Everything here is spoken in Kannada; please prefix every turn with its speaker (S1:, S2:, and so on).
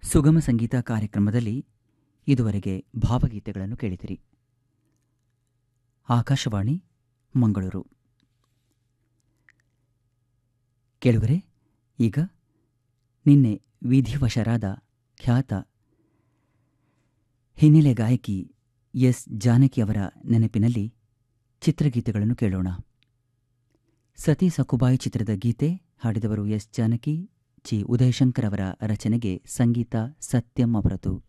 S1: ಸುಗಮ ಸಂಗೀತ ಕಾರ್ಯಕ್ರಮದಲ್ಲಿ ಇದುವರೆಗೆ ಭಾವಗೀತೆಗಳನ್ನು ಕೇಳಿದಿರಿ ಆಕಾಶವಾಣಿ ಮಂಗಳೂರು ಕೇಳುಗರೆ ಈಗ ನಿನ್ನೆ ವಿಧಿವಶರಾದ ಖ್ಯಾತ ಹಿನ್ನೆಲೆ ಗಾಯಕಿ ಎಸ್ ಜಾನಕಿ ಅವರ ನೆನಪಿನಲ್ಲಿ ಚಿತ್ರಗೀತೆಗಳನ್ನು ಕೇಳೋಣ ಸತಿ ಸಕುಬಾಯಿ ಚಿತ್ರದ ಗೀತೆ ಹಾಡಿದವರು ಎಸ್ ಜಾನಕಿ ಜಿ ಉದಯಶಂಕರ್ ಅವರ ರಚನೆಗೆ ಸಂಗೀತ ಸತ್ಯಂ ಅವರದು